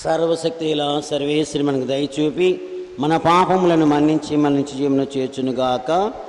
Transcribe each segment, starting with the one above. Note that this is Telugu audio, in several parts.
సర్వశక్తిల సర్వేశ్వరి మనకు దయచూపి మన పాపములను మన్నించి మన నుంచి జీవన చేర్చునుగాక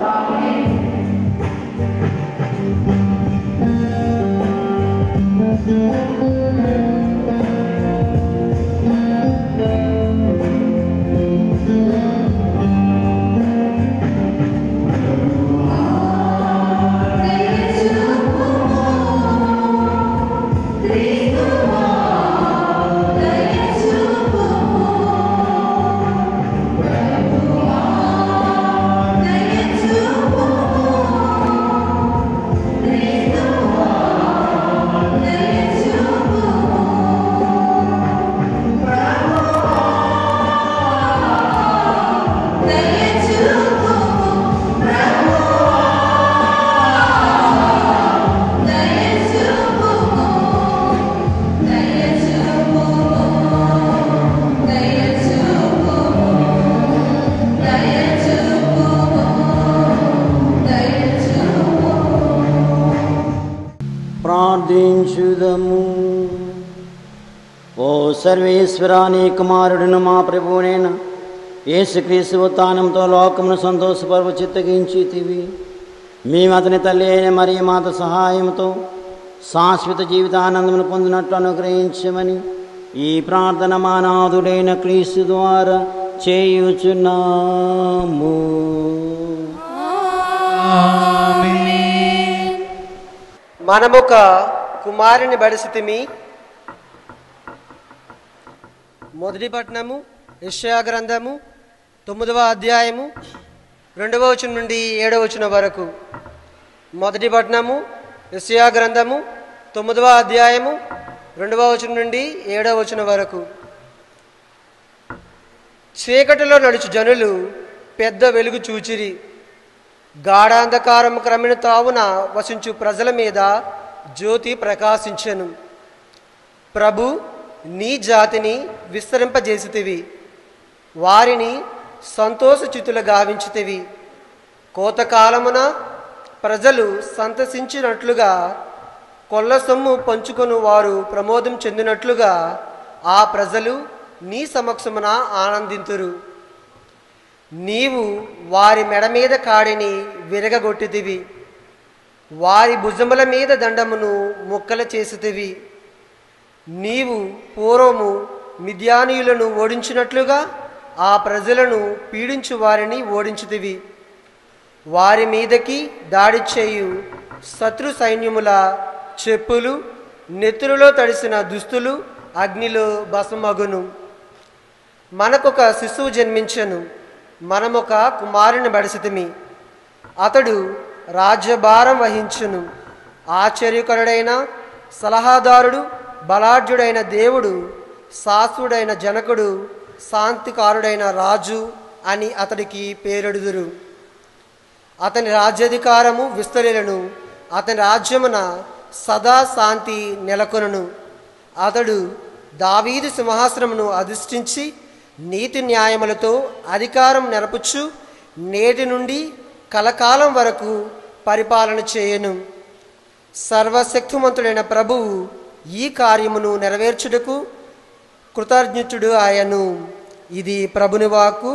ప్రార్థించుదము ఓ సర్వేశ్వరాని కుమారుడును మా ప్రభువునైన యేసుక్రీస్తు ఉత్థానంతో లోకమును సంతోషపరవ చిత్తగించితివి మేము అతని తల్లి అయిన మరి మాత సహాయంతో శాశ్వత జీవితానందమును పొందినట్లు అనుగ్రహించమని ఈ ప్రార్థన మానాథుడైన క్రీస్తు ద్వారా చేయుచున్నాము మనమొక కుమారుని బడిసితిమి మొదటి పట్నము యెషయా గ్రంథము తొమ్మిదవ అధ్యాయము రెండవ వచనం నుండి ఏడవ వచనం వరకు మొదటి పట్నము యెషయా గ్రంథము తొమ్మిదవ అధ్యాయము రెండవ వచనం నుండి ఏడవ వచనం వరకు చీకటిలో నడుచు జనులు పెద్ద వెలుగు చూచిరి గాఢాంధకారం క్రమిణ తావున వసించు ప్రజల మీద జ్యోతి ప్రకాశించెను ప్రభు నీ జాతిని విస్తరింపజేసితివి వారిని సంతోషచితులు గావించితివి కోతకాలమున ప్రజలు సంతసించినట్లుగా కొల్ల సొమ్ము పంచుకొని వారు ప్రమోదం చెందినట్లుగా ఆ ప్రజలు నీ సమక్షమున ఆనందింతురు నీవు వారి మెడ మీద కాడిని విరగగొట్టితివి వారి భుజముల మీద దండమును ముక్కలు చేసితివి నీవు పూర్వము మిద్యానీయులను ఓడించినట్లుగా ఆ ప్రజలను పీడించు వారిని ఓడించితివి వారి మీదకి దాడి చేయు శత్రు సైన్యముల చెప్పులు నెత్తురులో తడిసిన దుస్తులు అగ్నిలో భస్మగును మనకొక శిశువు జన్మించెను మనమొక కుమారుని బడిసితిమి అతడు రాజ్యభారం వహించును ఆశ్చర్యకరుడైన సలహాదారుడు బలాఢ్యుడైన దేవుడు శాశ్వడైన జనకుడు శాంతికారుడైన రాజు అని అతడికి పేరెడుదురు అతని రాజ్యాధికారము విస్తరిలను అతని రాజ్యమున సదా శాంతి నెలకొనును అతడు దావీదు సింహాసనమును అధిష్ఠించి నీతి న్యాయములతో అధికారం నెరపుచ్చు నేటి నుండి కలకాలం వరకు పరిపాలన చేయను సర్వశక్తిమంతుడైన ప్రభువు ఈ కార్యమును నెరవేర్చుటకు కృతజ్ఞుడు ఆయను ఇది ప్రభుని వాక్కు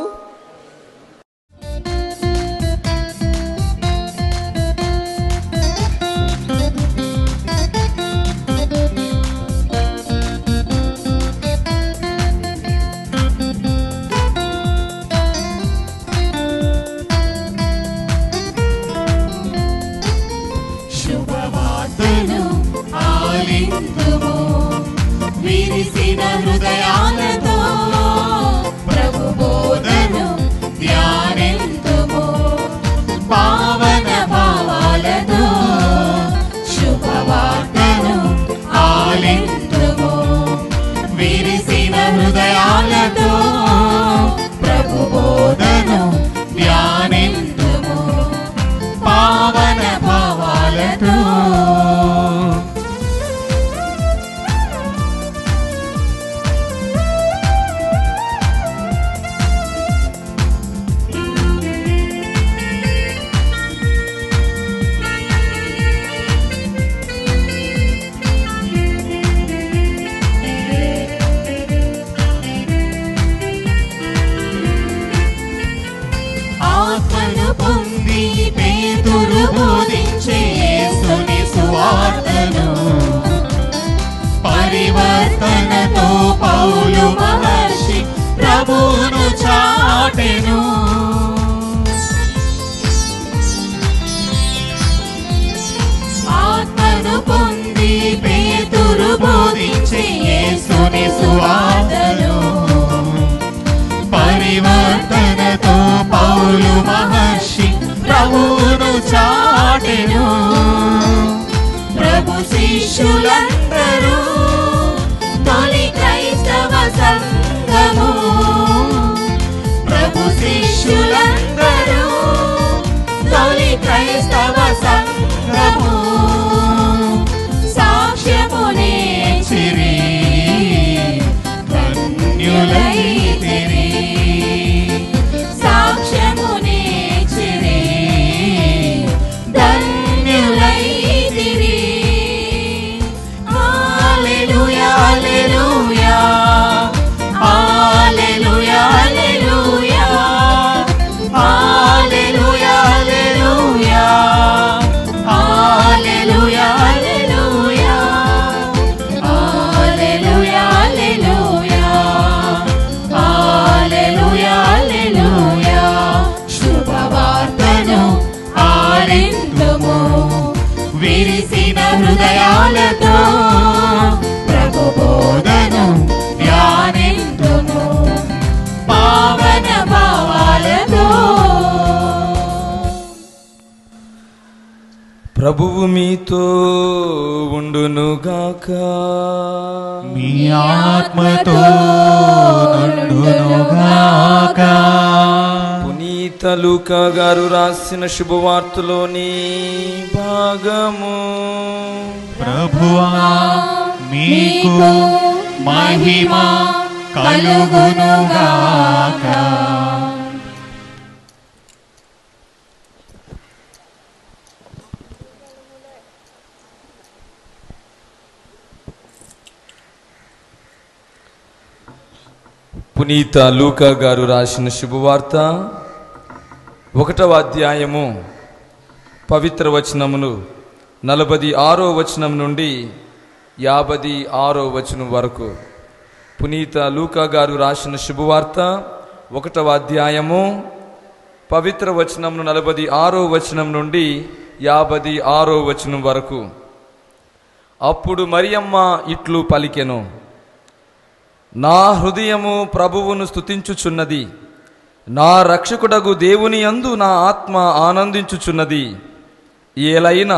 శుభవార్తను ఆలిందుము విరిసిన హృదయాలతో ప్రభు బోధను ధ్యానిందుము పావన భావాలతో శుభవార్తను ఆలిందుము విరిసిన హృదయాలతో ప్రభు బోధను ధ్యానిందుము పావన భావాలతో దాటెను ప్రభు శిష్యులందరూ తొలి క్రైస్తవ సంఘము ప్రభు శిష్యులందరూ తొలి క్రైస్తవ సంఘము సాక్ష్యమునే చిరి ధన్యులైతిరి సాక్ష్యమునే చిరి ధన్యులైతిరి హల్లెలూయా హల్లెలూయా హల్లెలూయా హల్లెలూయా హల్లెలూయా హల్లెలూయా హల్లెలూయా హల్లెలూయా హల్లెలూయా హల్లెలూయా హల్లెలూయా శుభవార్తను ఆలిందుము విరిసిన హృదయాలతో ప్రభు బోధను ధ్యానిందుము పావన భావాలతో ప్రభువు మీతో ఉండునుగాక మీ ఆత్మతో నుండునుగాక పునీత లూకా గారు రాసిన శుభవార్తలోని భాగము ప్రభువా మీకు మహిమ కలుగునుగాక పునీత లూకా గారు రాసిన శుభవార్త ఒకటవ అధ్యాయము పవిత్ర వచనములు నలభై ఆరో వచనం నుండి యాభై ఆరో వచనం వరకు పునీత లూకా గారు రాసిన శుభవార్త ఒకటవ అధ్యాయము పవిత్ర వచనమును నలభై ఆరో వచనం నుండి యాభై ఆరో వచనం వరకు అప్పుడు మరియమ్మ ఇట్లు పలికెను నా హృదయము ప్రభువును స్తుతించుచున్నది నా రక్షకుడగు దేవుని యందు నా ఆత్మ ఆనందించుచున్నది ఏలైనా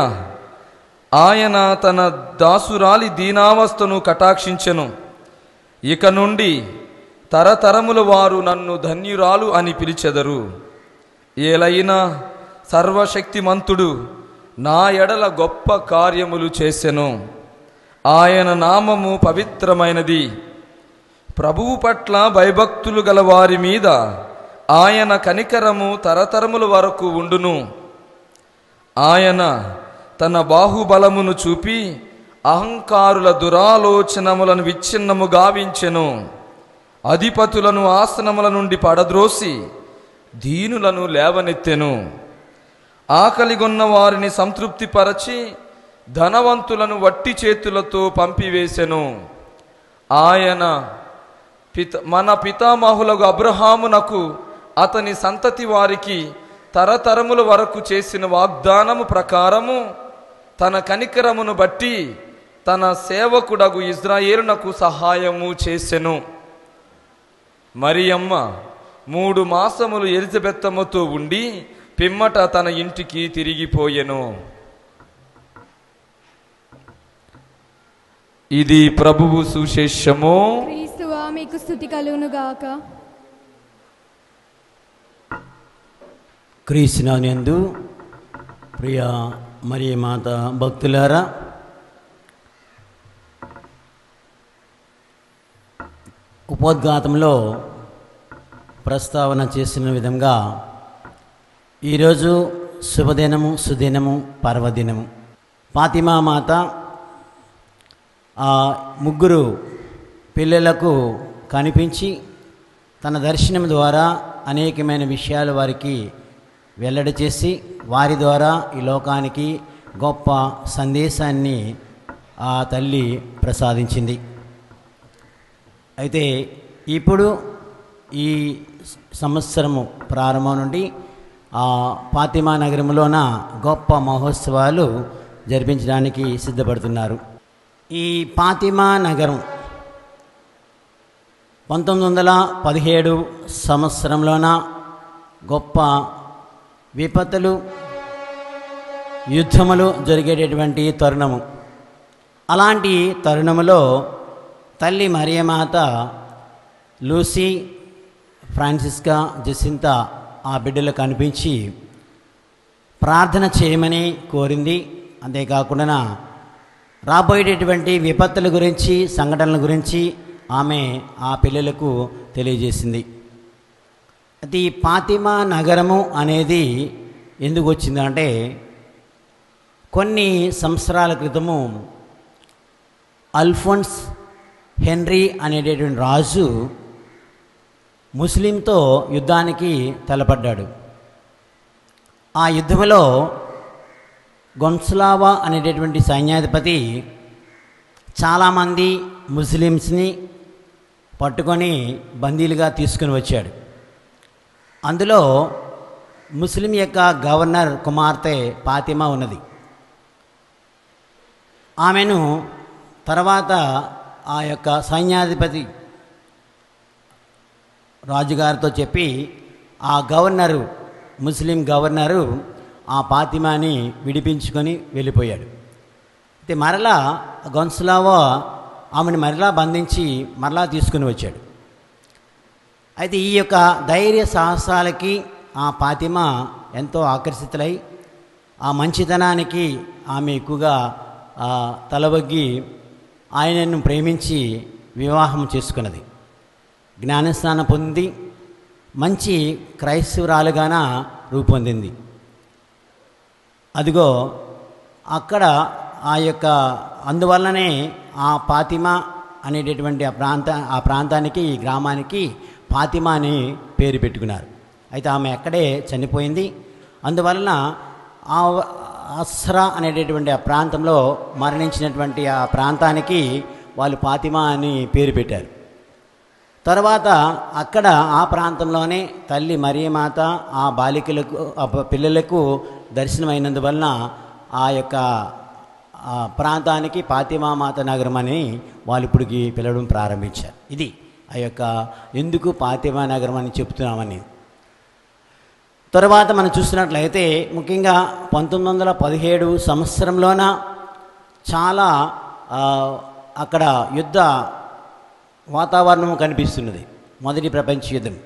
ఆయన తన దాసురాలి దీనావస్థను కటాక్షించెను ఇక నుండి తరతరముల వారు నన్ను ధన్యురాలు అని పిలిచెదరు ఏలైనా సర్వశక్తిమంతుడు నా ఎడల గొప్ప కార్యములు చేసెను ఆయన నామము పవిత్రమైనది ప్రభువు పట్ల భయభక్తులు గల వారి మీద ఆయన కనికరము తరతరముల వరకు ఉండును ఆయన తన బాహుబలమును చూపి అహంకారుల దురాలోచనములను విచ్ఛిన్నము గావించెను అధిపతులను ఆసనముల నుండి పడద్రోసి దీనులను లేవనెత్తెను ఆకలిగొన్న వారిని సంతృప్తిపరచి ధనవంతులను వట్టి చేతులతో పంపివేశెను ఆయన పిత మన పితామహులకు అబ్రహామునకు అతని సంతతి వారికి తరతరముల వరకు చేసిన వాగ్దానము ప్రకారము తన కనికరమును బట్టి తన సేవకుడగు ఇజ్రాయేలునకు సహాయము చేసెను మరియమ్మ మూడు మాసములు ఎలిజబెత్తమ్మతో ఉండి పిమ్మట తన ఇంటికి తిరిగిపోయెను ఇది ప్రభువు సుశేషము క్రీస్తువా మీకు స్థుతి కలుగునుగాక క్రీస్తునందు ప్రియ మరి మాత భక్తులారా ఉపోద్ఘాతంలో ప్రస్తావన చేసిన విధంగా ఈరోజు శుభదినము సుదినము పర్వదినము ఫాతిమా మాత ఆ ముగ్గురు పిల్లలకు కనిపించి తన దర్శనం ద్వారా అనేకమైన విషయాలు వారికి వెల్లడి చేసి వారి ద్వారా ఈ లోకానికి గొప్ప సందేశాన్ని ఆ తల్లి ప్రసాదించింది అయితే ఇప్పుడు ఈ సంవత్సరము ప్రారంభం నుండి ఆ ఫాతిమా నగరంలోన గొప్ప మహోత్సవాలు జరిపించడానికి సిద్ధపడుతున్నారు ఈ ఫాతిమా నగరం పంతొమ్మిది వందల పదిహేడు సంవత్సరంలోన గొప్ప విపత్తులు యుద్ధములు జరిగేటటువంటి తరుణము అలాంటి తరుణములో తల్లి మరియమాత లూసీ ఫ్రాన్సిస్కా జసింత ఆ బిడ్డలకు కనిపించి ప్రార్థన చేయమని కోరింది అంతేకాకుండా రాబోయేటటువంటి విపత్తుల గురించి సంఘటనల గురించి ఆమె ఆ పిల్లలకు తెలియజేసింది అది పాతిమా నగరము అనేది ఎందుకు వచ్చిందంటే కొన్ని సంవత్సరాల క్రితము అల్ఫోన్స్ హెన్రీ అనేటటువంటి రాజు ముస్లింతో యుద్ధానికి తలపడ్డాడు ఆ యుద్ధంలో గొన్స్లావా అనేటటువంటి సైన్యాధిపతి చాలామంది ముస్లిమ్స్ని పట్టుకొని బందీలుగా తీసుకుని వచ్చాడు అందులో ముస్లిం యొక్క గవర్నర్ కుమార్తె పాతిమా ఉన్నది ఆమెను తర్వాత ఆ యొక్క సైన్యాధిపతి రాజుగారితో చెప్పి ఆ గవర్నరు ముస్లిం గవర్నరు ఆ పాతిమాని విడిపించుకొని వెళ్ళిపోయాడు అయితే మరలా గొన్సులావో ఆమెను మరలా బంధించి మరలా తీసుకుని వచ్చాడు అయితే ఈ యొక్క ధైర్య సాహసాలకి ఆ పాతిమ ఎంతో ఆకర్షితులై ఆ మంచితనానికి ఆమె ఎక్కువగా ఆ, తలవగ్గి ఆయనను ప్రేమించి వివాహం చేసుకున్నది జ్ఞానస్నానం పొంది మంచి క్రైస్తవురాలుగాన రూపొందింది అదిగో అక్కడ ఆ యొక్క అందువల్లనే ఆ పాతిమ అనేటటువంటి ఆ ప్రాంత ఆ ప్రాంతానికి ఈ గ్రామానికి పాతిమ అని పేరు పెట్టుకున్నారు అయితే ఆమె అక్కడే చనిపోయింది అందువలన ఆ అస్రా అనేటటువంటి ఆ ప్రాంతంలో మరణించినటువంటి ఆ ప్రాంతానికి వాళ్ళు పాతిమ అని పేరు పెట్టారు తర్వాత అక్కడ ఆ ప్రాంతంలోనే తల్లి మరియమాత ఆ బాలికలకు ఆ ప- పిల్లలకు దర్శనమైనందువలన ఆ యొక్క ఆ ప్రాంతానికి పాతిమామాత నగరం అని వాళ్ళు ఇప్పటికి పిలవడం ప్రారంభించారు ఇది ఆ యొక్క ఎందుకు పాతిమా నగరం అని చెప్తున్నామని తర్వాత మనం చూసినట్లయితే ముఖ్యంగా పంతొమ్మిది వందల పదిహేడు సంవత్సరంలోన చాలా ఆ, అక్కడ యుద్ధ వాతావరణం కనిపిస్తున్నది మొదటి ప్రపంచ యుద్ధం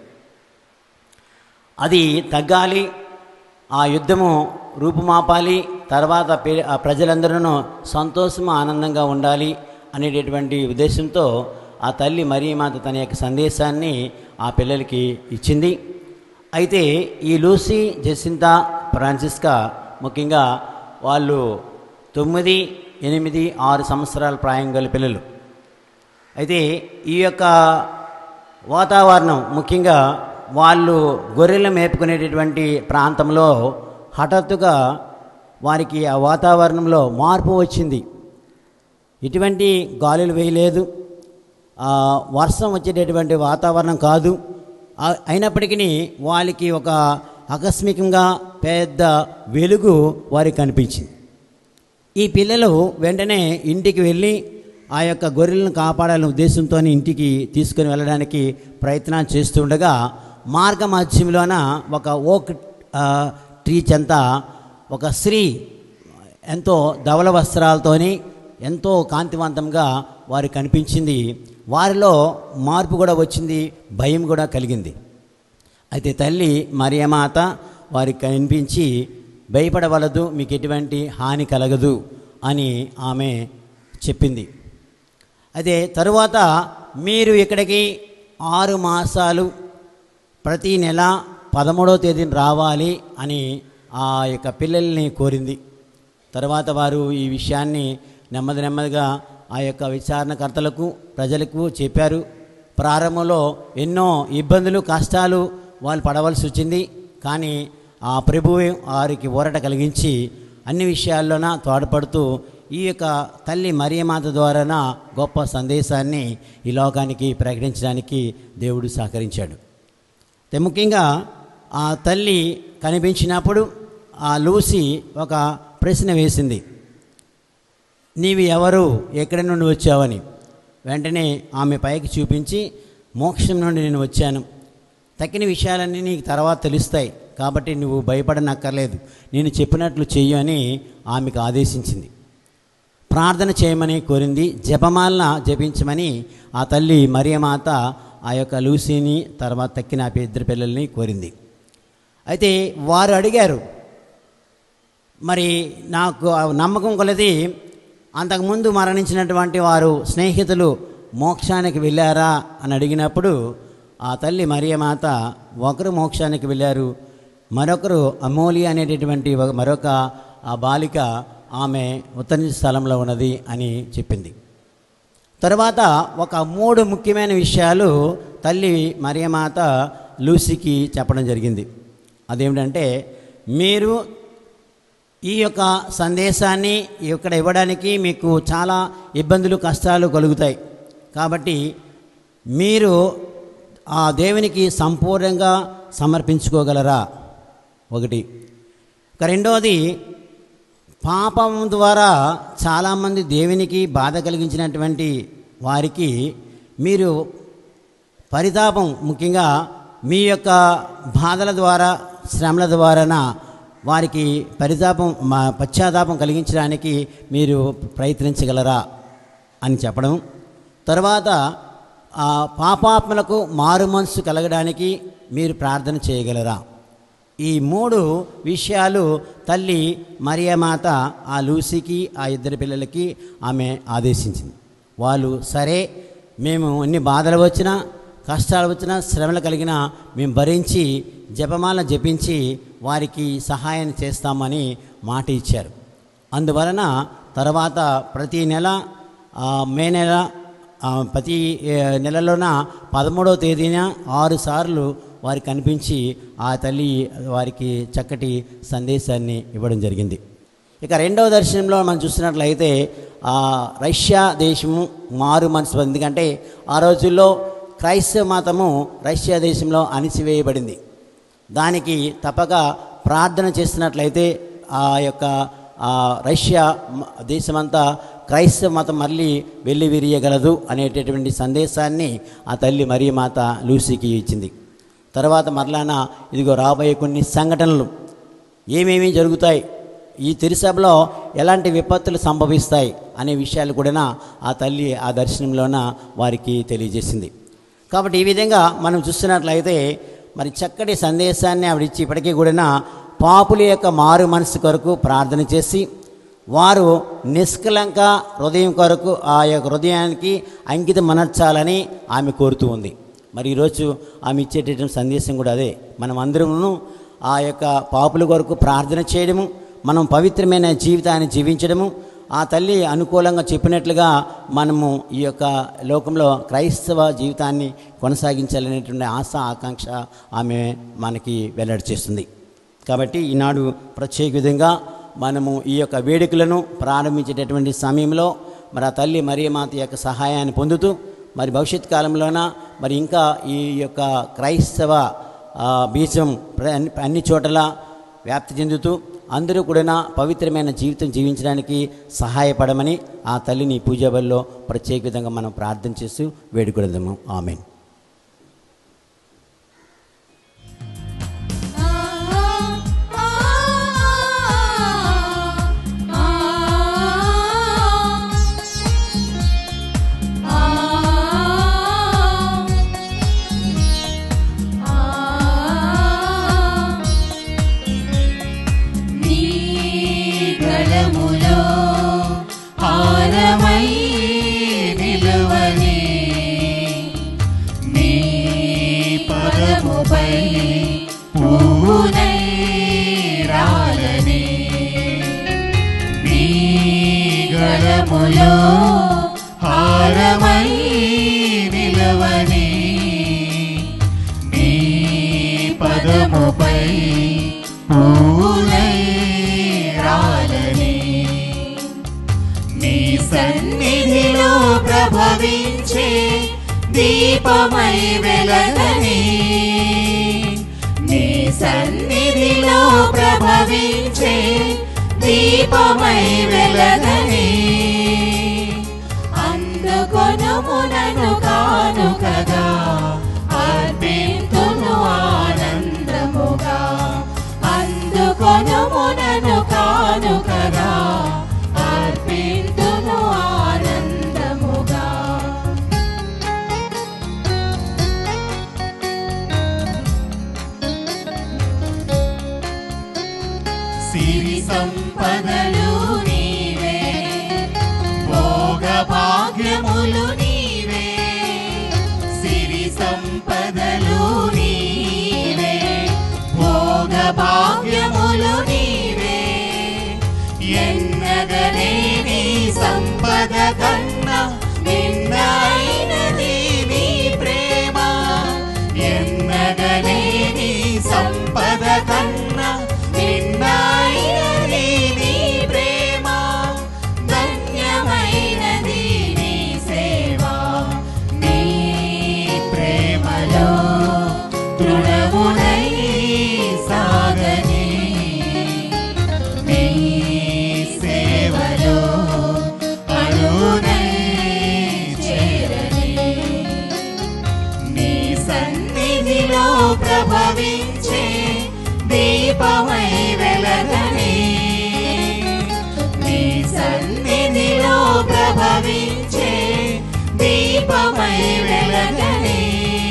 అది తగ్గాలి ఆ యుద్ధము రూపుమాపాలి తర్వాత పే- ఆ ప్రజలందరూ సంతోషం ఆనందంగా ఉండాలి అనేటటువంటి ఉద్దేశంతో ఆ తల్లి మరియమాత తన యొక్క సందేశాన్ని ఆ పిల్లలకి ఇచ్చింది అయితే ఈ లూసీ జెసింతా ఫ్రాన్సిస్కా ముఖ్యంగా వాళ్ళు తొమ్మిది ఎనిమిది ఆరు సంవత్సరాల ప్రాయం గల పిల్లలు అయితే ఈ యొక్క వాతావరణం ముఖ్యంగా వాళ్ళు గొర్రెలు మేపుకునేటటువంటి ప్రాంతంలో హఠాత్తుగా వారికి ఆ వాతావరణంలో మార్పు వచ్చింది ఎటువంటి గాలులు వేయలేదు ఆ, వర్షం వచ్చేటటువంటి వాతావరణం కాదు ఆ- అయినప్పటికీ వాళ్ళకి ఒక ఆకస్మికంగా పెద్ద వెలుగు వారికి కనిపించింది ఈ పిల్లలు వెంటనే ఇంటికి వెళ్ళి ఆ యొక్క గొర్రెలను కాపాడాలనే ఉద్దేశంతో ఇంటికి తీసుకుని వెళ్ళడానికి ప్రయత్నం చేస్తుండగా మార్గ మధ్యంలోన ఒక ఓక్ ఆ, ట్రీ చెంత ఒక స్త్రీ ఎంతో ధవల వస్త్రాలతోని ఎంతో కాంతివంతంగా వారికి కనిపించింది వారిలో మార్పు కూడా వచ్చింది భయం కూడా కలిగింది అయితే తల్లి మరియమాత వారికి కనిపించి భయపడవలదు మీకు ఎటువంటి హాని కలగదు అని ఆమె చెప్పింది అయితే తరువాత మీరు ఇక్కడికి ఆరు మాసాలు ప్రతి నెల పదమూడవ తేదీన రావాలి అని ఆ యొక్క పిల్లల్ని కోరింది తర్వాత వారు ఈ విషయాన్ని నెమ్మది నెమ్మదిగా ఆ యొక్క విచారణకర్తలకు ప్రజలకు చెప్పారు ప్రారంభంలో ఎన్నో ఇబ్బందులు కష్టాలు వాళ్ళు పడవలసి వచ్చింది కానీ ఆ ప్రభువు వారికి ఊరట కలిగించి అన్ని విషయాల్లోన తోడ్పడుతూ ఈ యొక్క తల్లి మరియమాత ద్వారాన గొప్ప సందేశాన్ని ఈ లోకానికి ప్రకటించడానికి దేవుడు సహకరించాడు అయితే ముఖ్యంగా ఆ తల్లి కనిపించినప్పుడు ఆ లూసి ఒక ప్రశ్న వేసింది నీవు ఎవరు ఎక్కడి నుండి వచ్చావని వెంటనే ఆమె పైకి చూపించి మోక్షం నుండి నేను వచ్చాను తక్కిన విషయాలన్నీ నీకు తర్వాత తెలుస్తాయి కాబట్టి నువ్వు భయపడనక్కర్లేదు నేను చెప్పినట్లు చెయ్యి అని ఆమెకు ఆదేశించింది ప్రార్థన చేయమని కోరింది జపమాలన జపించమని ఆ తల్లి మరియమాత ఆ యొక్క లూసీని తర్వాత తక్కిన ఆ ఇద్దరు పిల్లల్ని కోరింది అయితే వారు అడిగారు మరి నాకు ఆ నమ్మకం కొలది అంతకుముందు మరణించినటువంటి వారు స్నేహితులు మోక్షానికి వెళ్ళారా అని అడిగినప్పుడు ఆ తల్లి మరియమాత ఒకరు మోక్షానికి వెళ్ళారు మరొకరు అమూలి అనేటటువంటి ఒక- మరొక ఆ బాలిక ఆమె ఉత్తర స్థలంలో ఉన్నది అని చెప్పింది తర్వాత ఒక మూడు ముఖ్యమైన విషయాలు తల్లి మరియమాత లూసీకి చెప్పడం జరిగింది అదేమిటంటే మీరు ఈ యొక్క సందేశాన్ని ఇక్కడ ఇవ్వడానికి మీకు చాలా ఇబ్బందులు కష్టాలు కలుగుతాయి కాబట్టి మీరు ఆ దేవునికి సంపూర్ణంగా సమర్పించుకోగలరా ఒకటి ఇక రెండవది పాపం ద్వారా చాలామంది దేవునికి బాధ కలిగించినటువంటి వారికి మీరు పరితాపం ముఖ్యంగా మీ యొక్క బాధల ద్వారా శ్రమల ద్వారాన వారికి పరితాపం మా పశ్చాత్తాపం కలిగించడానికి మీరు ప్రయత్నించగలరా అని చెప్పడం తర్వాత ఆ పాపాత్మలకు మారు మనసు కలగడానికి మీరు ప్రార్థన చేయగలరా ఈ మూడు విషయాలు తల్లి మరియమాత ఆ లూసీకి ఆ ఇద్దరు పిల్లలకి ఆమె ఆదేశించింది వాళ్ళు సరే మేము ఎన్ని బాధలు వచ్చినా కష్టాలు వచ్చినా శ్రమలు కలిగినా మేము భరించి జపమాల జపించి వారికి సహాయం చేస్తామని మాట ఇచ్చారు అందువలన తర్వాత ప్రతి నెల ఆ, మే నెల ఆ, ప్రతి ఏ, నెలలోన పదమూడవ తేదీన ఆరు సార్లు వారికి కనిపించి ఆ తల్లి వారికి చక్కటి సందేశాన్ని ఇవ్వడం జరిగింది ఇక రెండవ దర్శనంలో మనం చూసినట్లయితే ఆ, రష్యా దేశము మారు మనసు ఎందుకంటే ఆ రోజుల్లో క్రైస్తవ మతము రష్యా దేశంలో అణిచివేయబడింది దానికి తప్పక ప్రార్థన చేస్తున్నట్లయితే ఆ యొక్క ఆ రష్యా మ- దేశమంతా క్రైస్తవ మతం మళ్ళీ వెళ్ళి విరియగలదు అనేటటువంటి సందేశాన్ని ఆ తల్లి మరియమాత లూసీకి ఇచ్చింది తర్వాత మరలాన ఇదిగో రాబోయే కొన్ని సంఘటనలు ఏమేమి జరుగుతాయి ఈ తిరుసభలో ఎలాంటి విపత్తులు సంభవిస్తాయి అనే విషయాలు కూడా ఆ తల్లి ఆ దర్శనంలోన వారికి తెలియజేసింది కాబట్టి ఈ విధంగా మనం చూస్తున్నట్లయితే మరి చక్కటి సందేశాన్ని ఆవిడిచ్చి ఇప్పటికీ కూడా పాపుల యొక్క మారు మనసు కొరకు ప్రార్థన చేసి వారు నిష్కలంక హృదయం కొరకు ఆ యొక్క హృదయానికి అంకితం మనర్చాలని ఆమె కోరుతూ ఉంది మరి ఈరోజు ఆమె ఇచ్చేటటువంటి సందేశం కూడా అదే మనం అందరము ఆ యొక్క పాపుల కొరకు ప్రార్థన చేయడము మనం పవిత్రమైన జీవితాన్ని జీవించడము ఆ తల్లి అనుకూలంగా చెప్పినట్లుగా మనము ఈ యొక్క లోకంలో క్రైస్తవ జీవితాన్ని కొనసాగించాలనేటువంటి ఆశ ఆకాంక్ష ఆమె మనకి వెల్లడి చేస్తుంది కాబట్టి ఈనాడు ప్రత్యేక విధంగా మనము ఈ యొక్క వేడుకలను ప్రారంభించేటటువంటి సమయంలో మరి ఆ తల్లి మరియమాత యొక్క సహాయాన్ని పొందుతూ మరి భవిష్యత్ కాలంలోన మరి ఇంకా ఈ యొక్క క్రైస్తవ ఆ, బీజం ప్ర- అన్ని- అన్ని చోట్ల వ్యాప్తి చెందుతూ అందరూ కూడా పవిత్రమైన జీవితం జీవించడానికి సహాయపడమని ఆ తల్లిని పూజా బలిలో ప్రత్యేక విధంగా మనం ప్రార్థన చేస్తూ వేడుకొడదాము ఆమెన్ నీ గళములో హారమై నిలువని నీ పదముపై పూనై రాలని నీ గళములో హారమై నిలవని నీ పదముపై పూలై రాలని నీ సన్నిధిలో ప్రభవించే దీపమై వెలగని నీ సన్నిధిలో ప్రభవించే దీపమై వెలగని అందుకొనుమునను కానుకగా అర్పింతును ఆనందముగా సంపదలు నీవే భోగ భాగ్యములు నీవే సిరి సంపదలు నీవే భోగ భాగ్యములు నీవే ఎన్నగలేని సంపద కన్నా నిన్నైనది నీ ప్రేమ ఎన్నగలేని సంపద కన్నా నిన్నైనది నీ ప్రేమ ధన్యమైనది నీ సేవ నీ ప్రేమలో తృణమునై సాగని నీ సేవలో అణునై చేరని నీ సన్నిధిలో ప్రభవించే దీపమై వెలగని నీ సన్నిధిలో ప్రభవించే దీపమై వెలగని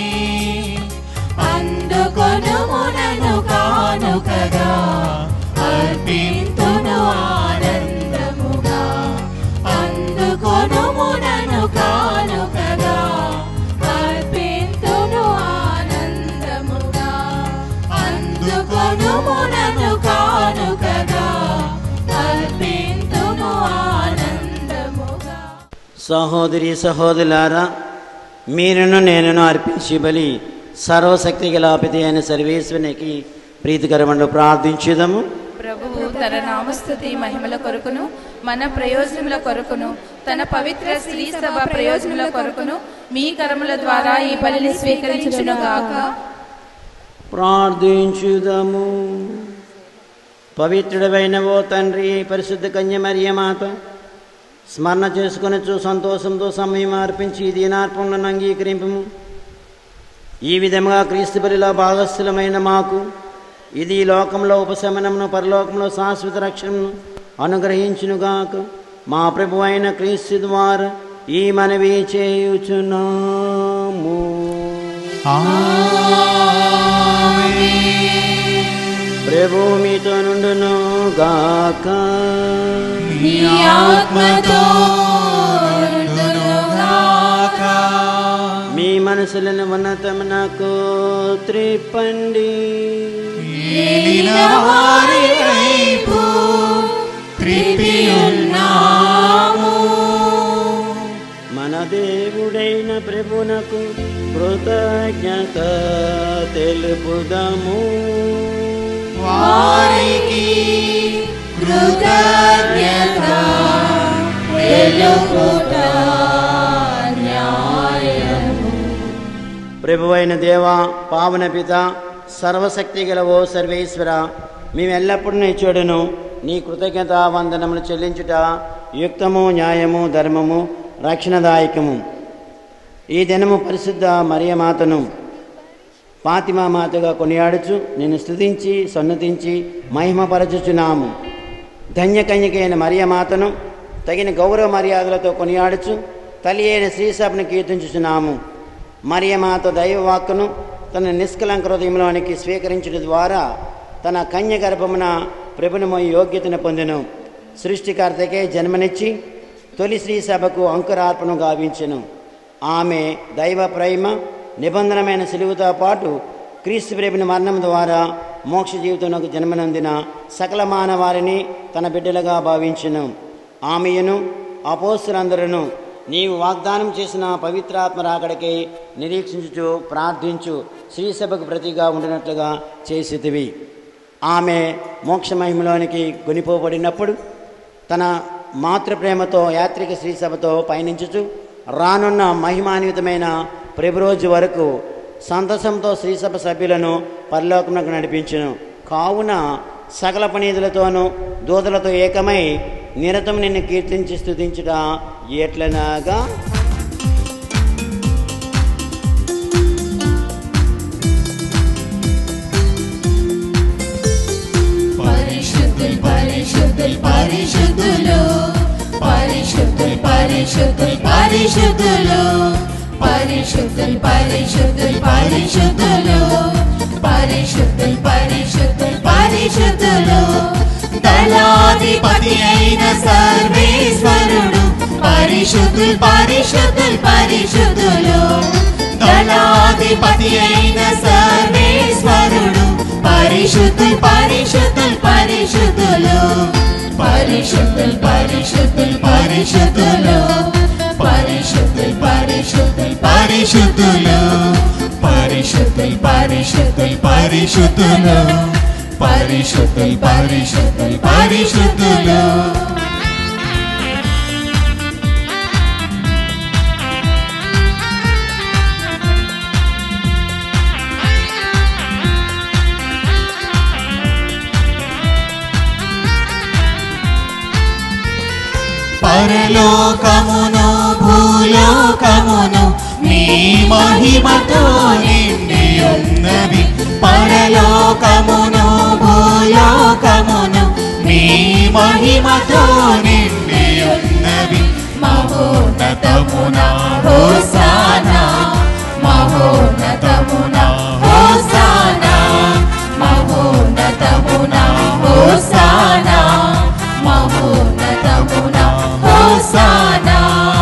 అందుకొనుమునను కానుకగా అర్పింతును ఆనందముగా అందుకొనుమునను కానుకగా అర్పింతును ఆనందముగా అందుకొనుమునను కానుకగా అర్పింతును ఆనందముగా సహోదరి సహోదరులారా మీరును నేనును అర్పించి బలి సర్వశక్తి గలాపితి అయిన సర్వేశ్వరికి ప్రీతికరమండు ప్రార్థించుదము ప్రభువు తన నామస్తుతి మహిమల కొరకును మన ప్రయోజనముల కొరకును తన పవిత్ర స్త్రీ సభ ప్రయోజనముల కొరకును మీ కరముల ద్వారా ఈ బలిని స్వీకరించును గాక ప్రార్థించుదము పవిత్రుడమైన ఓ తండ్రి పరిశుద్ధ కన్య మరియమాత స్మరణ చేసుకొనొచ్చు సంతోషంతో సమయం అర్పించి ఈ దీనార్పణలను అంగీకరింపము ఈ విధముగా క్రీస్తు బలిలో భాగస్థులమైన మాకు ఇది ఈ లోకంలో ఉపశమనమును పరలోకంలో శాశ్వత రక్షణను అనుగ్రహించునుగాక మా ప్రభు అయిన క్రీస్తు ద్వారా ఈ మనవి చేయుచున్నాము ప్రభు మీతో నుండును గాక నీ ఆత్మతో నుండునుగాక. మీ మనసులను ఉన్నతమునకు త్రిప్పండి ఏలిన వారి వైపు త్రిప్పి ఉన్నాము మన దేవుడైన ప్రభునకు కృతజ్ఞత తెలుపుదము వారికి కృతజ్ఞత తెలుపుట న్యాయము ప్రభువైన దేవా పావన పిత సర్వశక్తి గల ఓ సర్వేశ్వర మేము ఎల్లప్పుడూ నీ చూడను నీ కృతజ్ఞత వందనములు చెల్లించుట యుక్తము న్యాయము ధర్మము రక్షణదాయకము ఈ దినము పరిశుద్ధ మరియమాతను ఫాతిమా మాతగా కొనియాడుచు నేను స్తుతించి సన్నతించి మహిమపరచుచున్నాము ధన్యకన్యకైన మరియమాతను తగిన గౌరవ మర్యాదలతో కొనియాడుచు తల్లి అయిన శ్రీసభను కీర్తించుచున్నాము మరియమాత దైవవాక్కును తన నిష్కలంక హృదయంలోనికి స్వీకరించడం ద్వారా తన కన్య గర్భమున ప్రభునము యోగ్యతను పొందెను సృష్టికర్తకే జన్మనిచ్చి తొలి శ్రీ సభకు అంకురార్పణ గావించెను ఆమె దైవ ప్రేమ నిబంధనమైన సిలువుతో పాటు క్రీస్తు ప్రేమిని మరణం ద్వారా మోక్ష జీవితంలోకి జన్మనందిన సకల మానవారిని తన బిడ్డలుగా భావించును ఆమెయను అపోస్తులందరూ నీవు వాగ్దానం చేసిన పవిత్రాత్మ రాకడికై నిరీక్షించుచు ప్రార్థించు శ్రీసభకు ప్రతిగా ఉండినట్లుగా చేసితివి ఆమె మోక్ష మహిమలోనికి కొనిపోబడినప్పుడు తన మాతృప్రేమతో యాత్రిక శ్రీసభతో పయనించుచు రానున్న మహిమాన్వితమైన ప్రభు రోజు వరకు సంతసంతో శ్రీసభ సభ్యులను పరలోకమునకు నడిపించును కావున సకల పనీతులతోనూ దూతలతో ఏకమై నిరతం నిన్ను కీర్తించి స్థుతించుట ఎట్లనాగా పరిశుద్ధులు పరిశుద్ధులు పరిశుద్ధులు పరిశుద్ధులు పరిశుద్ధులు పరిశుద్ధులు పరిశుద్ధులు పరిశుద్ధులు పరిశుద్ధులు పరిశుద్ధులు పరిశుద్ధులు పరిశుద్ధులు దళ దళాధిపతి అయిన సర్వేశ్వరుడు పరిశుద్ధుల్ పరిశుద్ధుల్ పరిశుద్ధులు దళాధిపతి అయిన సర్వేశ్వరుడు పరిశుద్ధుల్ పరిశుద్ధుల్ పరిశుద్ధులు పరిశుద్ధుల్ పరిశుద్ధుల్ పరిశుద్ధులు పరిశుద్ధుల్ పరిశుద్ధుల్ పరిశుద్ధులు పరిశుద్ధుల్ పరిశుద్ధుల్ పరిశుద్ధులు పరిశుద్ధుల్ పరిశుద్ధుల్ పరిశుద్ధులు పరలోకమును భూలోకమును మీ మహిమతో నిండి ఉన్నవి పరలోకమును భూలోకమును మీ మహిమతో నిండి ఉన్నవి మహోన్నతమున హోసానా మహోన్నతమున హోసానా మహోన్నతమున హోసానా మహోన్నతమున హోసానా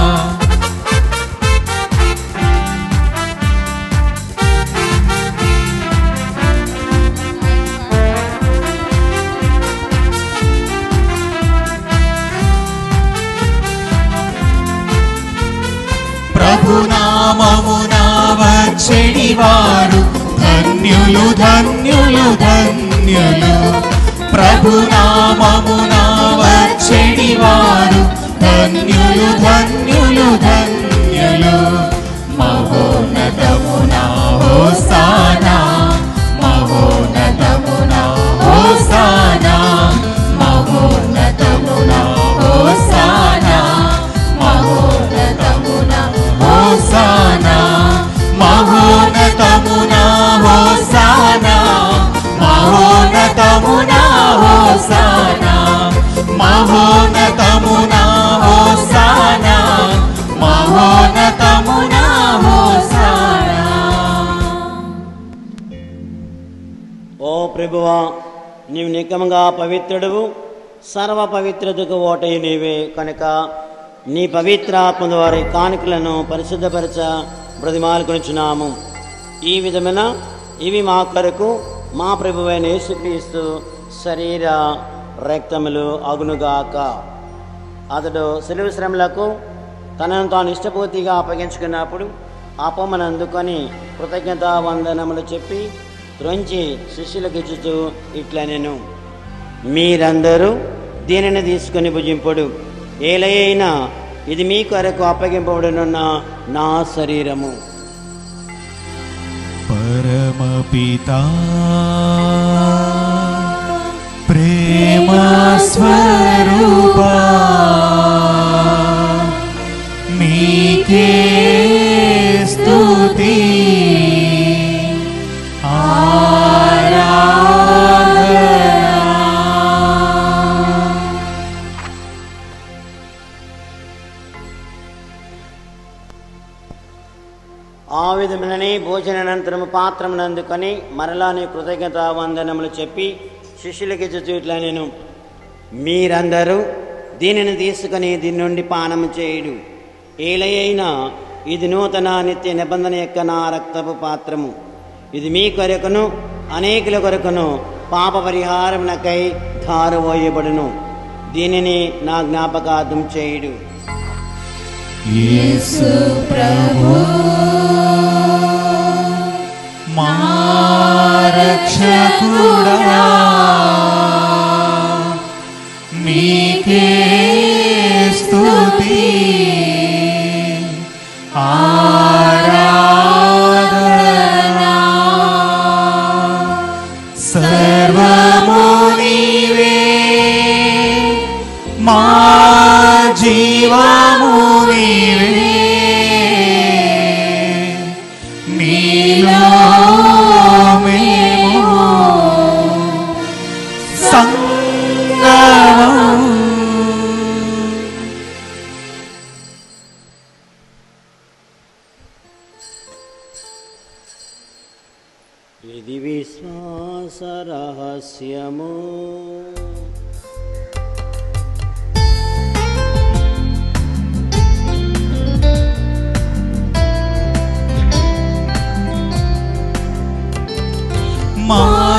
ప్రభునామమున వచ్చెడి వారు ధన్యులు ధన్యులు ధన్యులు ప్రభునామమున వచ్చెడి వారు ధన్యులు ధన్యులు ధన్యులు మహోన్నతమున హోసానా మహోన్నతమున హోసానా మహోన్నతమున హోసానా మహోన్నతమున హోసానా మహోన్నతమున హోసానా మహోన్నతమున హోసానా మహోన్నతమున హోసానా మహోన్నతమున హోసానా ఓ ప్రభువా నీవు నికమంగా పవిత్రుడువు సర్వ పవిత్రతకు ఓటయి నీవే కనుక నీ పవిత్రాత్మ వారి కానుకలను పరిశుద్ధపరచ బ్రతిమాలుకొనిచున్నాము ఈ విధమైన ఇవి మా కొరకు మా ప్రభువైన యేసుక్రీస్తు శరీర రక్తములు అగునుగాక అతడు సెలవు శ్రమలకు తనను తాను ఇష్టపూర్తిగా అప్పగించుకున్నప్పుడు ఆ పొమ్మను అందుకొని కృతజ్ఞత వందనములు చెప్పి త్రొంచి శిష్యులకు ఇచ్చుతూ ఇట్లా నేను మీరందరూ దీనిని తీసుకొని భుజింపుడు ఏలైనా ఇది మీ కొరకు అప్పగింపబడినున్న నా శరీరము పరమపితా ప్రేమ స్వరూపా మీకే స్తుతి ఆరాధన ఆ విధముననే భోజనానంతరము పాత్రమును అందుకొని మరలాని కృతజ్ఞత వందనములు చెప్పి శిష్యులకి ఇట్లా నేను మీరందరూ దీనిని తీసుకొని దీని నుండి పానము చేయుడు ఏలయైనా ఇది నూతన నిత్య నిబంధన యొక్క నా రక్తపు పాత్రము ఇది మీ కొరకును అనేకుల కొరకును పాప పరిహారమునకై ధారవోయబడును దీనిని నా జ్ఞాపకార్థం చేయుడు యేసు ప్రభు మా రక్షకుడా మీకే స్తుతి ఆరాధనా సర్వము నీవే మా జీవము నీవే నీలో మేము సంగమం ఇది విశ్వాస రహస్యము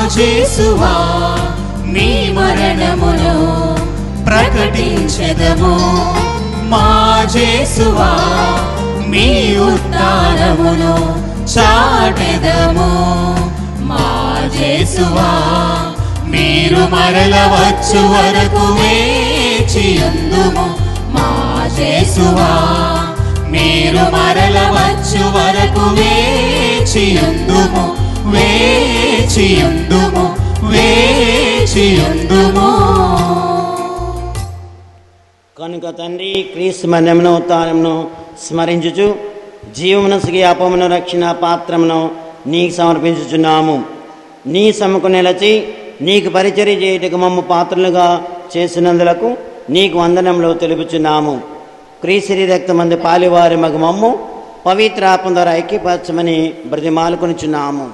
జేసువా నీ మరణమును ప్రకటించెదము మా జేసువా మీ ఉత్థానమును చాటెదము మా జేసువా మీరు మరల వచ్చు వరకు వేచియుందుము మా జేసువా మీరు మరల వచ్చు వరకు వేచియుందుము వేచియుందుము వేచియుందుము కనుక తండ్రి క్రీస్తు మరణమును ఉత్తానమును స్మరించుచు జీవమునసుకి అపమును రక్షణ పాత్రమును నీకు సమర్పించుచున్నాము నీ సముకు నిలచి నీకు పరిచర్య చేయుటకు మమ్మ పాత్రలుగా చేసినందులకు నీకు వందనంలో తెలుపుచున్నాము క్రీసిరి రక్తమంది పాలివారి మగ మమ్ము పవిత్ర ఆత్మ ద్వారా ఐక్యపరచమని బ్రతిమాలుకొనిచున్నాము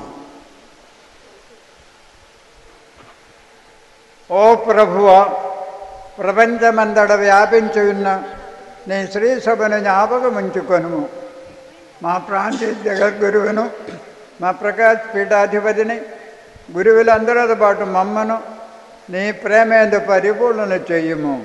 ఓ ప్రభువ ప్రపంచమందడ వ్యాపించి ఉన్న నీ శ్రీ సభను జ్ఞాపకముంచుకొనుము మా ప్రాంతీయ జగద్గురువును మా ప్రకాశ్ పీఠాధిపతిని గురువులందరితో పాటు మమ్మను నీ ప్రేమేందు పరిపూర్ణను చెయ్యము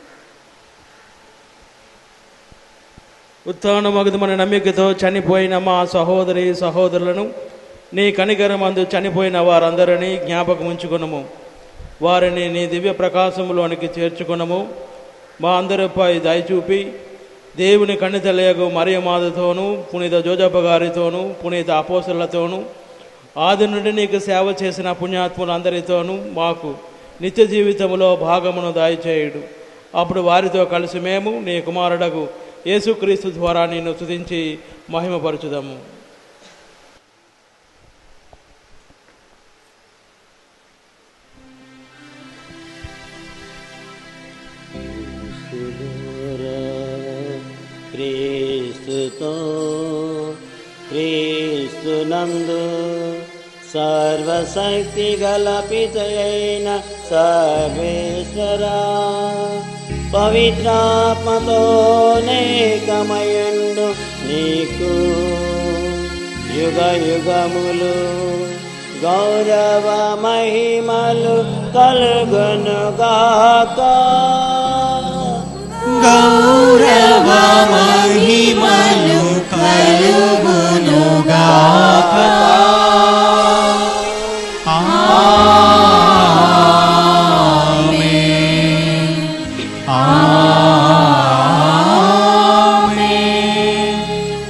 ఉత్థానమగుదమని నమ్మికతో చనిపోయిన మా సహోదరి సహోదరులను నీ కనికరమందు చనిపోయిన వారందరినీ జ్ఞాపకం ఉంచుకునము వారిని నీ దివ్య ప్రకాశములోనికి చేర్చుకునము మా అందరిపై దయచూపి దేవుని కన్నితలయగు మరియమాదతోనూ పునీత జోజప్ప గారితోనూ పునీత అపోసలతోనూ ఆది నుండి నీకు సేవ చేసిన పుణ్యాత్ములందరితోనూ మాకు నిత్య జీవితములో భాగమును దయచేయుడు అప్పుడు వారితో కలిసి మేము నీ కుమారుడకు యేసుక్రీస్తు ద్వారా నిన్ను తుదించి మహిమపరచుదాము క్రీస్తుతో క్రీస్తునందు సర్వశక్తి గల పితయైన సర్వేశ్వరా పవిత్రాత్మతో నేకమయండు నీకు యుగ యుగములు గౌరవ మహిమలు కలుగునుగాక గౌరవ మహిమలు కలుగునుగాక ఆమేన్. ఆమేన్.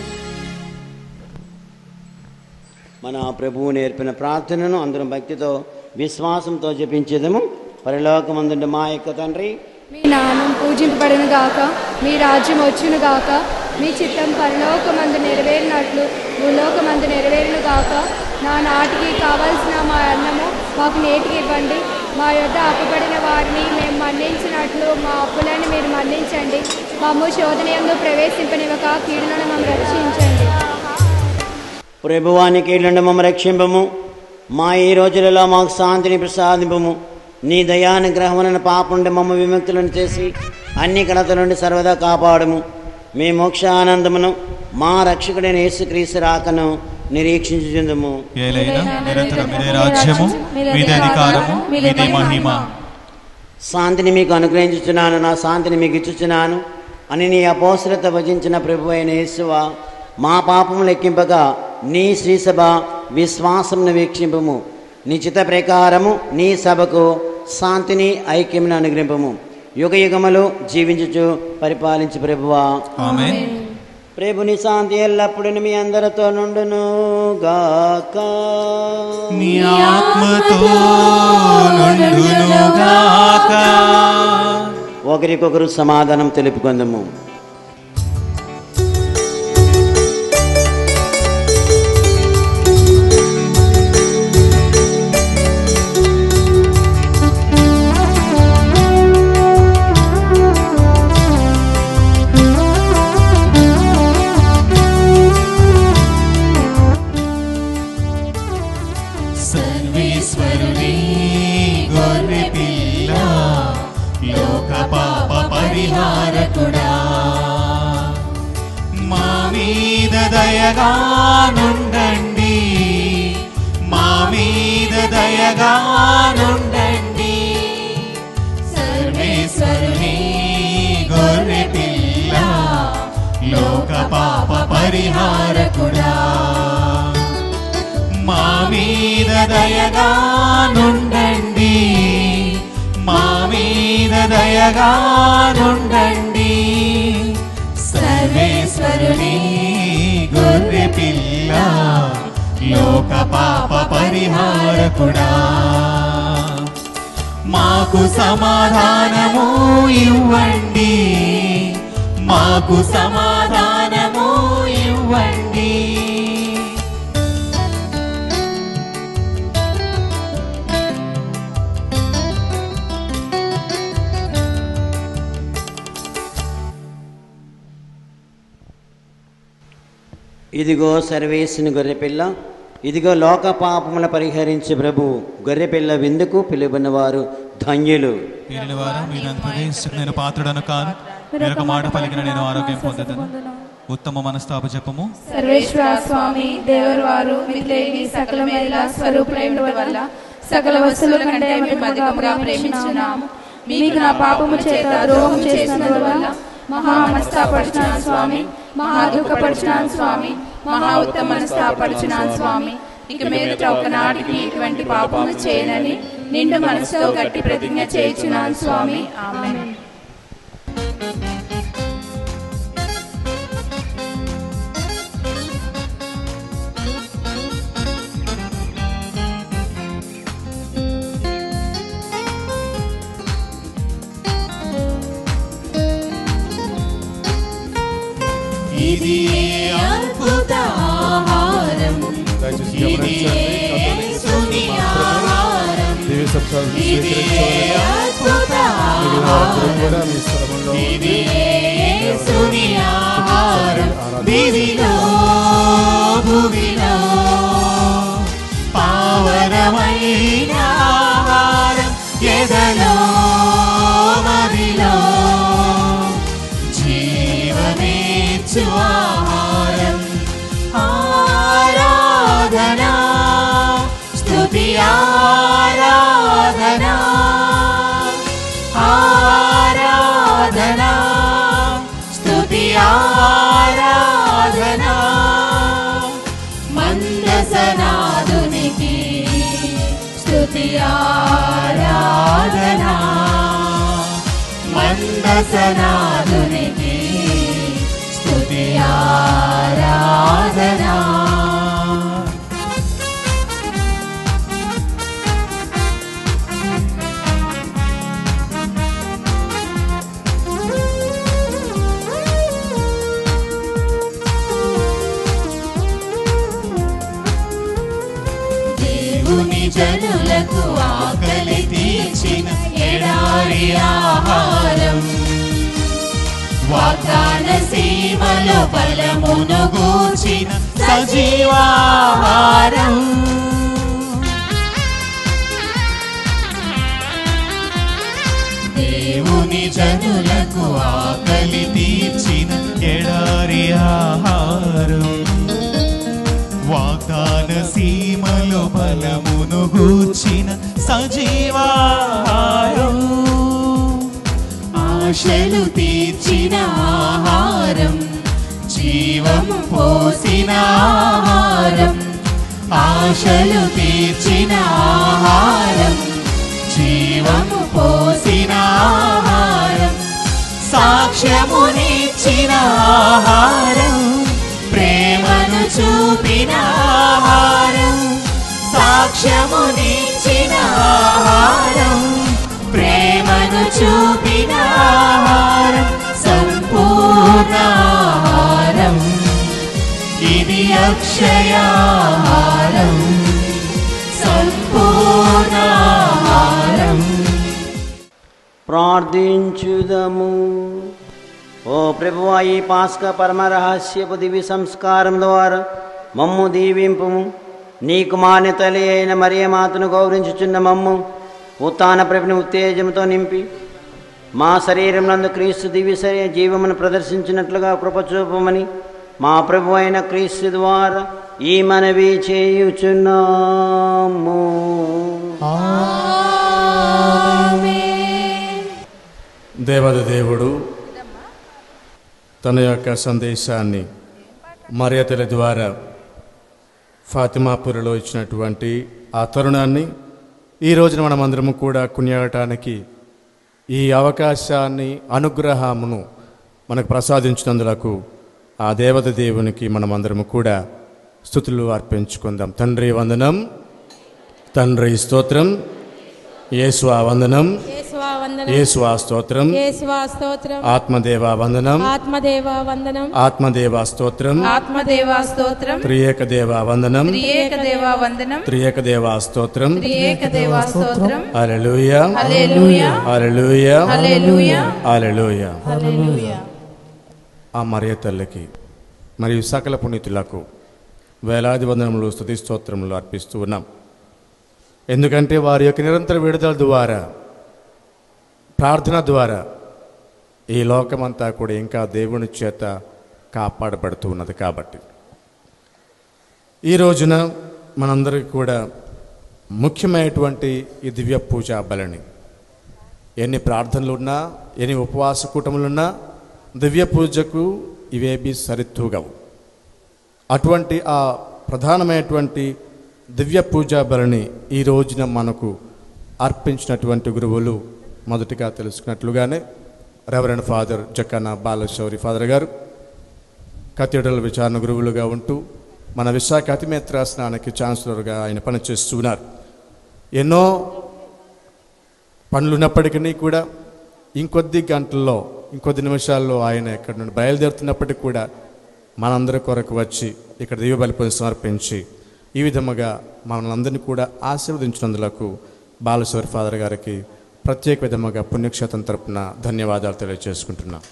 మన ప్రభువు నేర్పిన ప్రార్థనను అందరం భక్తితో విశ్వాసంతో జపించేదము పరలోకమందుండి మా యొక్క తండ్రి మీ నామం పూజింపబడును గాక మీ రాజ్యం వచ్చును గాక మీ చిత్తం పరలోకమందు నెరవేరినట్లు భూలోకమందు నెరవేరును గాక నా నాటికి కావలసిన మా అన్నము మాకు నేటికి ఇవ్వండి మా యొద్ద అప్పుబడిన వారిని మేము మన్నించినట్లు మా అప్పులను మీరు మన్నించండి మమ్ము శోధనయందు ప్రవేశింపనివ్వక కీడులను మమ్మల్ని రక్షించండి ప్రభువానికి ఇల్లుండి మమ్మ రక్షింపము మా ఈ రోజులలో మాకు శాంతిని ప్రసాదింపము నీ దయానుగ్రహమున పాపుండి మమ్మ విముక్తులను చేసి అన్ని కడత నుండి సర్వదా కాపాడము మీ మోక్షానందమును మా రక్షకుడైన యేసుక్రీస్తు రాకను నిరీక్షించుచుందుము ఏలైనా నిరంతరం మీదే రాజ్యము మీదే అధికారము మీదే మహిమ శాంతిని మీకు అనుగ్రహించుచున్నాను నా శాంతిని మీకు ఇచ్చుచున్నాను అని నీ అపోసరత భజించిన ప్రభు అయిన యేసువా మా పాపము లెక్కింపగా నీ శ్రీసభ విశ్వాసమును వీక్షింపము నీ చిత్త ప్రకారము నీ సభకు శాంతిని ఐక్యమును అనుగ్రహింపము యుగ యుగములు జీవించుచు పరిపాలించు ప్రభువా ఆమేన్ ప్రభుని శాంతి ఎల్లప్పుడూ మీ అందరితో నుండును గాక మీ ఆత్మతో నుండునుగాక ఒకరికొకరు సమాధానం తెలుపుకుందాము సర్వేశ్వరుని గొర్రె పిల్ల లోక పాప పరిహారకుడా మా మీద దయగా నుండండి మా మీద దయ దయగా నుండండి సర్వేశ్వరుని గొర్రె పిల్ల లోక పాప పరిహారకుడా మా మీద దయగా నుండండి మా మీద దయగా నుండండి సర్వేశ్వరుని గొర్రె పిల్ల లోక పాప పరిహారకుడా మాకు సమాధానము ఇవ్వండి మాకు సమాధానము ఇవ్వండి ఇదిగో సర్వేశ్వని గొర్రెపిల్ల ఇదిగో లోక పాపముల పరిహరించి ప్రభు గొర్రెపిల్ల విందుకు పిలువని వారు ధన్యులు ఏలిన వారు మీ నన్ను ప్రవేశించక నేను పాత్రుడను కాను మీరు ఒక మాట పలికిన నేను ఆరోగ్యం పొందుతాను ఉత్తమ మనస్తాప జపము సర్వేశ్వర స్వామి దేవరు వారు మిగిలేని సకల మేళ స్వరూపులైన వల్ల సకల వస్తువుల కంటే మేము అధికముగా ప్రేమించున్నాము మీకు నా పాపము చేత ద్రోహం చేసినందువల్ల మహా మనస్తాపడుచున్నాను స్వామి మహా దుఃఖపడుచున్నాను స్వామి మహా ఉత్తమ మనస్తాపడుచున్నాను స్వామి ఇక మీదట ఒకనాటికి ఇటువంటి పాపము చేయనని నిండు మనసుతో గట్టి ప్రతిజ్ఞ చేయుచున్నాను స్వామి ఆమె ఇది ఏ అద్భుత ఆహారం ఇది ఏ యేసుని ఆహారం ఇది ఏ అద్భుత ఆహారం ఇది ఏ యేసుని ఆహారం దివిలో భువిలో పావనమైన ఆహారం ఎదలో మదిలో జీవమేచ్చు ఆహారం ఆరాధనా స్తుతి ఆరాధనా ఆరాధనా స్తుతి ఆరాధనా మందసనాదునికి స్తుతి ఆరాధనా మందసనాదునికి స్తుతి ఆరాధనా దేవుని జనులకు ఆకలి తీర్చిన ఎడారి ఆహారం వాగ్దాన సీమలో బలమును గూర్చిన సజీవాహారం దేవుని జనులకు ఆకలి తీర్చిన ఎడారి ఆహారం వాగ్దాన సీమలో బలమును గూర్చిన సజీవాహారం ఆశలు తీర్చిన ఆహారం జీవం పోసిన ఆహారం ఆశలు తీర్చిన ఆహారం జీవం పోసిన ఆహారం సాక్ష్యమునిచ్చిన ఆహారం ప్రేమను చూపిన ఆహారం సాక్ష్యమునిచ్చిన ఆహారం ప్రేమను చూపిన ఆహారం సంపూర్ణ ఆహారం ఇది అక్షయాహారం సంపూర్ణ ఆహారం ప్రార్థించుదము ఓ ప్రభువా ఈ పాస్క పరమ రహస్యపు దివ్య సంస్కారం ద్వారా మమ్ము దీవింపుము నీకు మాన్యతలి అయిన మరియ మాతను గౌరవించుచున్న మమ్ము ఉత్తాన ప్రభుని ఉత్తేజంతో నింపి మా శరీరం నందు క్రీస్తు దివ్య శరీర జీవమును ప్రదర్శించినట్లుగా కృపచూపమని మా ప్రభు అయిన క్రీస్తు ద్వారా ఈ మనవి చేయుచున్నాము దేవది దేవుడు తన యొక్క సందేశాన్ని మర్యాదల ద్వారా ఫాతిమాపురిలో ఇచ్చినటువంటి ఆ తరుణాన్ని ఈ రోజున మనమందరము కూడా కొనియాడటానికి ఈ అవకాశాన్ని అనుగ్రహమును మనకు ప్రసాదించినందులకు ఆ దేవత దేవునికి మనమందరము కూడా స్థుతులు అర్పించుకుందాం తండ్రి వందనం తండ్రి స్తోత్రం యేసువా వందనం యేసువా వందనం యేసువా స్తోత్రం యేసువా స్తోత్రం ఆత్మదేవా వందనం ఆత్మదేవా వందనం ఆత్మదేవా స్తోత్రం ఆత్మదేవా స్తోత్రం త్రియేక దేవా వందనం త్రియేక దేవా వందనం త్రియేక దేవా స్తోత్రం త్రియేక దేవా స్తోత్రం హల్లెలూయా హల్లెలూయా హల్లెలూయా హల్లెలూయా హల్లెలూయా హల్లెలూయా ఆ మరియ తల్లికి మరియు సకల పునీతులకు వేలాది వందనములు స్తుతి స్తోత్రములు అర్పిస్తూ ఉన్నాం ఎందుకంటే వారి యొక్క నిరంతర విడుదల ద్వారా ప్రార్థన ద్వారా ఈ లోకమంతా కూడా ఇంకా దేవుని చేత కాపాడబడుతూ ఉన్నది కాబట్టి ఈ రోజున మనందరికీ కూడా ముఖ్యమైనటువంటి ఈ దివ్య పూజా బలని ఎన్ని ప్రార్థనలు ఉన్నా ఎన్ని ఉపవాస కూటములున్నా దివ్య పూజకు ఇవేబీ సరితూగవు అటువంటి ఆ ప్రధానమైనటువంటి దివ్య పూజా బలిని ఈ రోజున మనకు అర్పించినటువంటి గురువులు మొదటిగా తెలుసుకున్నట్లుగానే reverend father Jakkanna Balashowry father గారు కథీడ్రల్ విచారణ గురువులుగా ఉంటూ మన విశాఖ అతిమేత్రాసనానికి ఛాన్సలర్గా ఆయన పనిచేస్తున్నారు ఎన్నో పనులు ఉన్నప్పటికీ కూడా ఇంకొద్ది గంటల్లో ఇంకొద్ది నిమిషాల్లో ఆయన ఇక్కడ నుండి బయలుదేరుతున్నప్పటికీ కూడా మనందరి కొరకు వచ్చి ఇక్కడ దివ్య బలిపతి సమర్పించి ఈ విధముగా మనందరినీ కూడా ఆశీర్వదించినందులకు బాలశ్వరి ఫాదర్ గారికి ప్రత్యేక విధముగా పుణ్యక్షేత్రం తరపున ధన్యవాదాలు తెలియజేసుకుంటున్నాం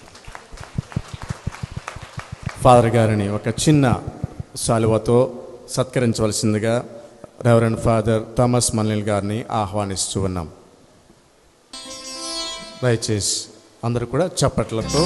ఫాదర్ గారిని ఒక చిన్న సాలువతో సత్కరించవలసిందిగా రెవరెండ్ ఫాదర్ థామస్ మల్లిల్ గారిని ఆహ్వానిస్తూ ఉన్నాం దయచేసి అందరూ కూడా చప్పట్లతో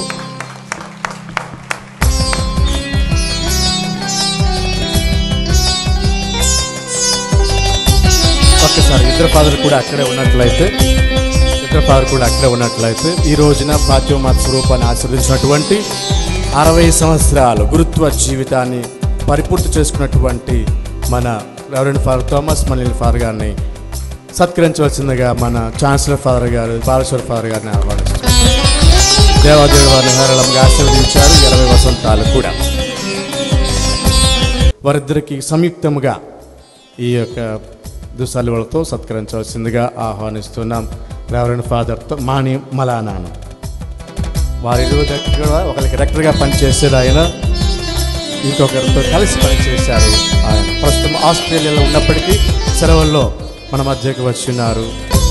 ఒక్కసారి ఇద్దరు ఫాదర్ కూడా అక్కడే ఉన్నట్లయితే ఇద్దరు ఫాదర్ కూడా అక్కడే ఉన్నట్లయితే ఈ రోజున పాత్యోమాత స్వరూపాన్ని ఆశీర్వదించినటువంటి అరవై సంవత్సరాలు గురుత్వ జీవితాన్ని పరిపూర్తి చేసుకున్నటువంటి మన reverend father Thomas Manil father గారిని సత్కరించవలసిందిగా మన ఛాన్సలర్ ఫాదర్ గారు బాలేశ్వర ఫాదర్ గారిని ఆహ్వానిస్తున్నారు దేవాదేవుడు వారిని హేరళంగా ఆశీర్వదించారు ఇరవై వసంతాలు కూడా వారిద్దరికి సంయుక్తముగా ఈ యొక్క దుసలువలతో సత్కరించవలసిందిగా ఆహ్వానిస్తున్నాం రెవరెండ్ ఫాదర్ మాణి మలానాను వారిరువురు దగ్గర కూడా ఒకరికి రెక్టర్గా పనిచేసేది ఆయన ఇంకొకరితో కలిసి పనిచేశారు ఆయన ప్రస్తుతం ఆస్ట్రేలియాలో ఉన్నప్పటికీ సెలవుల్లో మన మధ్యకి వచ్చిన్నారు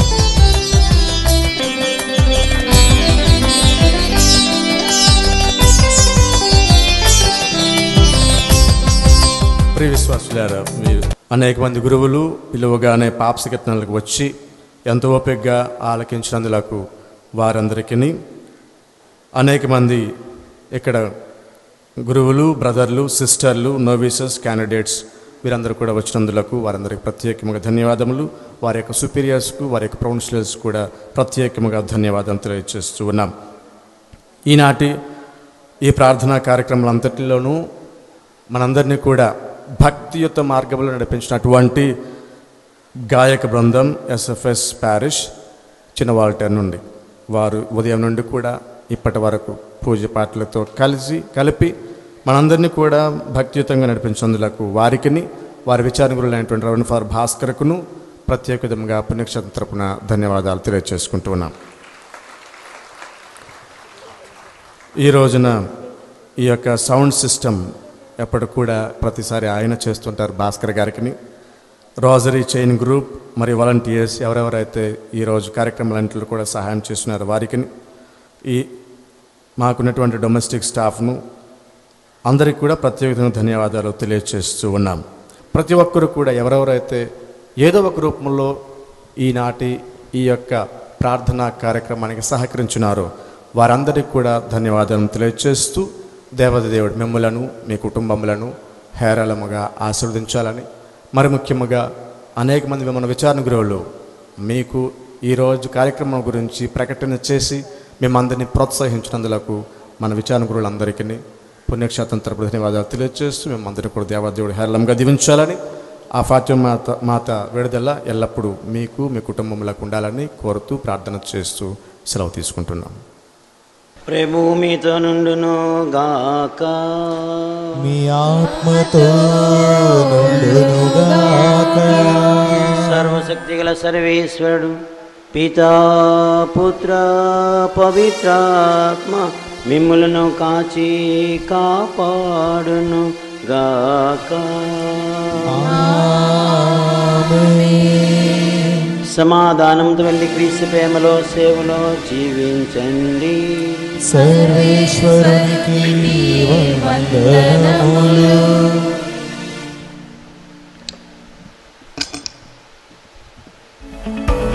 ప్రియ విశ్వాసులారా మీరు అనేక మంది గురువులు పిలువగానే పాపసకత్నాలకు వచ్చి ఎంతో ఓపికగా ఆలకించినందులకు వారందరికీ అనేక మంది ఇక్కడ గురువులు బ్రదర్లు సిస్టర్లు నోవీసెస్ క్యాండిడేట్స్ వీరందరూ కూడా వచ్చినందులకు వారందరికీ ప్రత్యేకముగా ధన్యవాదములు వారి యొక్క సుపీరియర్స్కు వారి యొక్క ప్రొఫెషనల్స్ కూడా ప్రత్యేకముగా ధన్యవాదం తెలియజేస్తూ ఉన్నాం ఈనాటి ఈ ప్రార్థనా కార్యక్రమాలంతటిలోనూ మనందరినీ కూడా భక్తియుత మార్గంలో నడిపించినటువంటి గాయక బృందం ఎస్ఎఫ్ఎస్ ప్యారిష్ చిన్నవాల్టర్ నుండి వారు ఉదయం నుండి కూడా ఇప్పటి వరకు పూజ పాటలతో కలిసి కలిపి మనందరినీ కూడా భక్తియుతంగా నడిపించినందులకు వారికిని వారి విచారణ గురులైనటువంటి రవణ ఫాదర్ భాస్కర్కును ప్రత్యేక విధంగా పుణ్యక్షేత్రం తరపున ధన్యవాదాలు తెలియజేసుకుంటూ ఉన్నాం ఈ రోజున ఈ యొక్క సౌండ్ సిస్టమ్ ఎప్పటి కూడా ప్రతిసారి ఆయన చేస్తుంటారు భాస్కర్ గారికి రోజరీ చైన్ గ్రూప్ మరియు వాలంటీర్స్ ఎవరెవరైతే ఈరోజు కార్యక్రమాలన్నింటిలో కూడా సహాయం చేస్తున్నారు వారికి ఈ మాకున్నటువంటి డొమెస్టిక్ స్టాఫ్ను అందరికీ కూడా ప్రత్యేకంగా ధన్యవాదాలు తెలియజేస్తూ ఉన్నాం ప్రతి ఒక్కరు కూడా ఎవరెవరైతే ఏదో ఒక రూపంలో ఈనాటి ఈ యొక్క ప్రార్థనా కార్యక్రమానికి సహకరించున్నారో వారందరికీ కూడా ధన్యవాదాలు తెలియజేస్తూ దేవత దేవుడు మిమ్మలను మీ కుటుంబములను హేరళముగా ఆశీర్వదించాలని మరి ముఖ్యముగా అనేక మంది మన విచారణ గురువులు మీకు ఈరోజు కార్యక్రమం గురించి ప్రకటన చేసి మేమందరినీ ప్రోత్సహించినందులకు మన విచారణ గురువులందరికీ పుణ్యక్షేత్రం తరపు ధన్యవాదాలు తెలియజేస్తూ మేమందరినీ కూడా దేవాదేవుడు హేరళంగా దీవించాలని ఆ ఫాత్యం మాత మాత విడుదల ఎల్లప్పుడూ మీకు మీ కుటుంబములకు ఉండాలని కోరుతూ ప్రార్థన చేస్తూ సెలవు తీసుకుంటున్నాం ప్రేమ మీతో నుండును గాక మీ ఆత్మతో నుండునుగాక సర్వశక్తి గల సర్వేశ్వరుడు పితా పుత్ర పవిత్రాత్మ మిమ్ములను కాచి కాపాడును గాక సమాధానంతో వెళ్ళి క్రీస్తు ప్రేమలో సేవలో జీవించండి సర్వేశ్వరునికి వందనములు ఆ